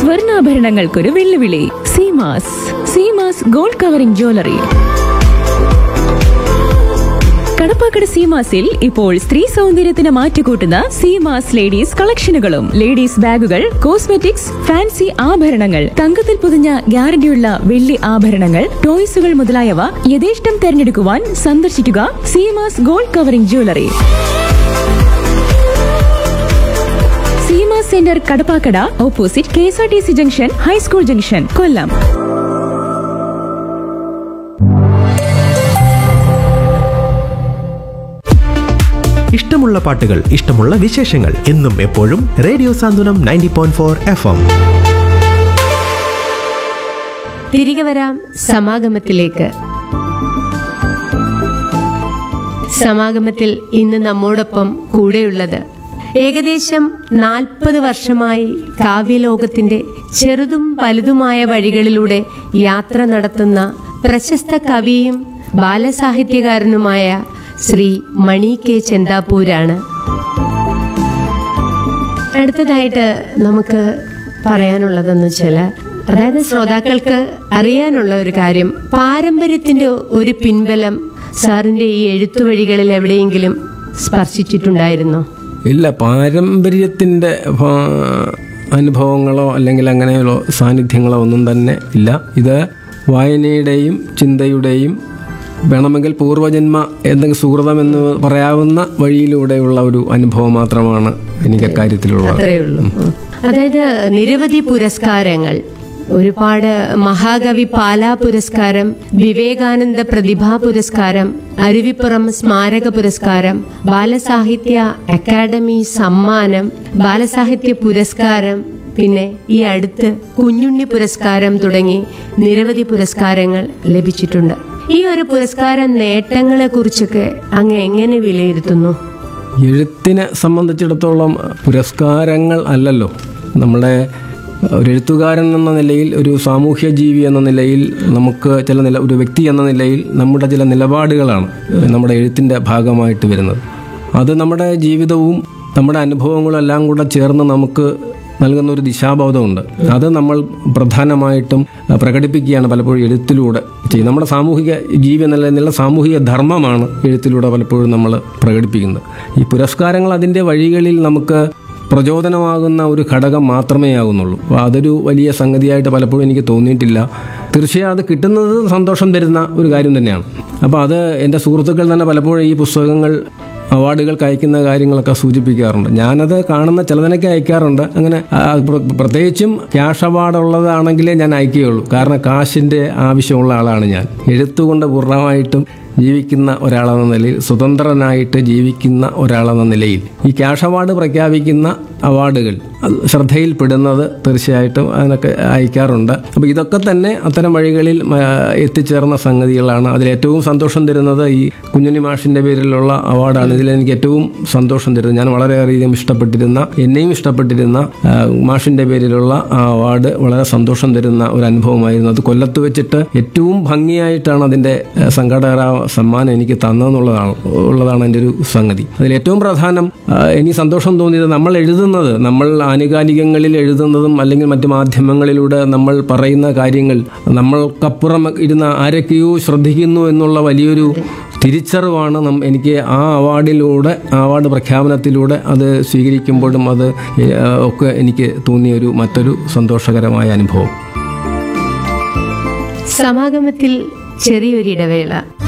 സ്വർണ്ണാഭരണങ്ങൾക്കൊരു വെല്ലുവിളി Seemas Seemas gold covering jewellery Kadappakada സീമാസിൽ ഇപ്പോൾ സ്ത്രീ സൗന്ദര്യത്തിന് മാറ്റുകൂട്ടുന്ന സീമാസ് ലേഡീസ് കളക്ഷനുകളും ലേഡീസ് ബാഗുകൾ കോസ്മെറ്റിക്സ് ഫാൻസി ആഭരണങ്ങൾ തങ്കത്തിൽ പൊതിഞ്ഞ ഗ്യാരണ്ടിയുള്ള വെള്ളി ആഭരണങ്ങൾ ടോയ്സുകൾ മുതലായവ യഥേഷ്ടം തെരഞ്ഞെടുക്കുവാൻ സന്ദർശിക്കുക Seemas gold covering jewellery Seema centre Kadappakada opposite K S R T C junction high school junction Kollam ഇഷ്ടമുള്ള പാട്ടുകൾ ഇഷ്ടമുള്ള വിശേഷങ്ങൾ എന്നും എപ്പോഴും radio Santhwanam ninety point four F M തിരികെ വരാം സമാഗമത്തിലേക്ക് സമാഗമത്തിൽ ഇന്ന് നമ്മോടൊപ്പം കൂടെയുള്ളത് ഏകദേശം നാൽപ്പത് വർഷമായി കാവ്യലോകത്തിന്റെ ചെറുതും വലുതുമായ വഴികളിലൂടെ യാത്ര നടത്തുന്ന പ്രശസ്ത കവിയും ബാലസാഹിത്യകാരനുമായ ശ്രീ മണി കെ ചെന്താപ്പൂരാണ് അടുത്തതായിട്ട് നമുക്ക് പറയാനുള്ളതെന്ന് വെച്ചാൽ അതായത് ശ്രോതാക്കൾക്ക് അറിയാനുള്ള ഒരു കാര്യം പാരമ്പര്യത്തിന്റെ ഒരു പിൻബലം സാറിന്റെ ഈ എഴുത്തുവഴികളിൽ എവിടെയെങ്കിലും സ്പർശിച്ചിട്ടുണ്ടായിരുന്നോ ഇല്ല പാരമ്പര്യത്തിൻ്റെ അനുഭവങ്ങളോ അല്ലെങ്കിൽ അങ്ങനെയുള്ള സാന്നിധ്യങ്ങളോ ഒന്നും തന്നെ ഇല്ല ഇത് വായനയുടെയും ചിന്തയുടെയും വേണമെങ്കിൽ പൂർവജന്മ എന്തെങ്കിലും സുഹൃതമെന്ന് പറയാവുന്ന വഴിയിലൂടെയുള്ള ഒരു അനുഭവം മാത്രമാണ് എനിക്ക് അക്കാര്യത്തിലുള്ളത് അത്രയേ ഉള്ളൂ ഉം. അതായത് നിരവധി പുരസ്കാരങ്ങൾ ഒരുപാട് മഹാകവി പാലാ പുരസ്കാരം വിവേകാനന്ദ പ്രതിഭാ പുരസ്കാരം അരുവിപ്പുറം സ്മാരക പുരസ്കാരം ബാലസാഹിത്യ അക്കാദമി സമ്മാനം ബാലസാഹിത്യ പുരസ്കാരം പിന്നെ ഈ അടുത്ത് കുഞ്ഞുണ്ണി പുരസ്കാരം തുടങ്ങി നിരവധി പുരസ്കാരങ്ങൾ ലഭിച്ചിട്ടുണ്ട് ഈ ഒരു പുരസ്കാര നേട്ടങ്ങളെ കുറിച്ചൊക്കെ അങ്ങ് എങ്ങനെ വിലയിരുത്തുന്നു എഴുത്തിനെ സംബന്ധിച്ചിടത്തോളം പുരസ്കാരങ്ങൾ അല്ലല്ലോ നമ്മുടെ ഒരു എഴുത്തുകാരൻ എന്ന നിലയിൽ ഒരു സാമൂഹ്യ ജീവി എന്ന നിലയിൽ നമുക്ക് ചില നില ഒരു വ്യക്തി എന്ന നിലയിൽ നമ്മുടെ ചില നിലപാടുകളാണ് നമ്മുടെ എഴുത്തിൻ്റെ ഭാഗമായിട്ട് വരുന്നത് അത് നമ്മുടെ ജീവിതവും നമ്മുടെ അനുഭവങ്ങളും എല്ലാം കൂടെ ചേർന്ന് നമുക്ക് നൽകുന്ന ഒരു ദിശാബോധമുണ്ട് അത് നമ്മൾ പ്രധാനമായിട്ടും അഹ്, പ്രകടിപ്പിക്കുകയാണ് പലപ്പോഴും എഴുത്തിലൂടെ ചെയ്യുന്നത് നമ്മുടെ സാമൂഹിക ജീവി എന്ന നിലയിലുള്ള സാമൂഹിക ധർമ്മമാണ് എഴുത്തിലൂടെ പലപ്പോഴും നമ്മൾ പ്രകടിപ്പിക്കുന്നത് ഈ പുരസ്കാരങ്ങൾ അതിൻ്റെ വഴികളിൽ നമുക്ക് പ്രചോദനമാകുന്ന ഒരു ഘടകം മാത്രമേ ആകുന്നുള്ളൂ അപ്പോൾ അതൊരു വലിയ സംഗതിയായിട്ട് പലപ്പോഴും എനിക്ക് തോന്നിയിട്ടില്ല തീർച്ചയായും അത് കിട്ടുന്നത് സന്തോഷം തരുന്ന ഒരു കാര്യം തന്നെയാണ് അപ്പോൾ അത് എൻ്റെ സുഹൃത്തുക്കൾ തന്നെ പലപ്പോഴും ഈ പുസ്തകങ്ങൾ അവാർഡുകൾക്ക് അയക്കുന്ന കാര്യങ്ങളൊക്കെ സൂചിപ്പിക്കാറുണ്ട് ഞാനത് കാണുന്ന ചിലതിനൊക്കെ അയക്കാറുണ്ട് അങ്ങനെ ആ, പ്ര- പ്രത്യേകിച്ചും ക്യാഷ് അവാർഡ് ഉള്ളതാണെങ്കിലേ ഞാൻ അയക്കുകയുള്ളൂ കാരണം കാശിൻ്റെ ആവശ്യമുള്ള ആളാണ് ഞാൻ എഴുത്തുകൊണ്ട് പൂർണ്ണമായിട്ടും ജീവിക്കുന്ന ഒരാളെന്ന നിലയിൽ സ്വതന്ത്രനായിട്ട് ജീവിക്കുന്ന ഒരാളെന്ന നിലയിൽ ഈ ക്യാഷ് അവാർഡ് പ്രഖ്യാപിക്കുന്ന അവാർഡുകൾ അത് ശ്രദ്ധയിൽപ്പെടുന്നത് തീർച്ചയായിട്ടും അതിനൊക്കെ അയക്കാറുണ്ട് അപ്പോൾ ഇതൊക്കെ തന്നെ അത്തരം വഴികളിൽ ആ, എത്തിച്ചേർന്ന സംഗതികളാണ് അതിലേറ്റവും സന്തോഷം തരുന്നത് ഈ കുഞ്ഞുണ്ണി മാഷിൻ്റെ പേരിലുള്ള അവാർഡാണ് ഇതിൽ എനിക്ക് ഏറ്റവും സന്തോഷം തരുന്നത് ഞാൻ വളരെയധികം ഇഷ്ടപ്പെട്ടിരുന്ന എന്നെയും ഇഷ്ടപ്പെട്ടിരുന്ന ആ, മാഷിൻ്റെ പേരിലുള്ള ആ അവാർഡ് വളരെ സന്തോഷം തരുന്ന ഒരു അനുഭവമായിരുന്നു അത് കൊല്ലത്ത് വെച്ചിട്ട് ഏറ്റവും ഭംഗിയായിട്ടാണ് അതിൻ്റെ ആ, സംഘടന സമ്മാനം എനിക്ക് തന്നതെന്നുള്ളതാണ് ഉള്ളതാണ് എൻ്റെ ഒരു സംഗതി അതിൽ ഏറ്റവും പ്രധാനം ആ, എനിക്ക് സന്തോഷം തോന്നിയത് നമ്മൾ എഴുതുന്നത് നമ്മൾ ആനുകാലികങ്ങളിൽ എഴുതുന്നതും അല്ലെങ്കിൽ മറ്റ് മാധ്യമങ്ങളിലൂടെ നമ്മൾ പറയുന്ന കാര്യങ്ങൾ നമ്മൾക്കപ്പുറം ഇരുന്ന ആരൊക്കെയോ ശ്രദ്ധിക്കുന്നു എന്നുള്ള വലിയൊരു തിരിച്ചറിവാണ് നം എനിക്ക് ആ അവാർഡിലൂടെ ആ അവാർഡ് പ്രഖ്യാപനത്തിലൂടെ അത് സ്വീകരിക്കുമ്പോഴും അത് ഏ, ഒക്കെ എനിക്ക് തോന്നിയൊരു മറ്റൊരു സന്തോഷകരമായ അനുഭവം സമാഗമത്തിൽ ചെറിയൊരിടവേള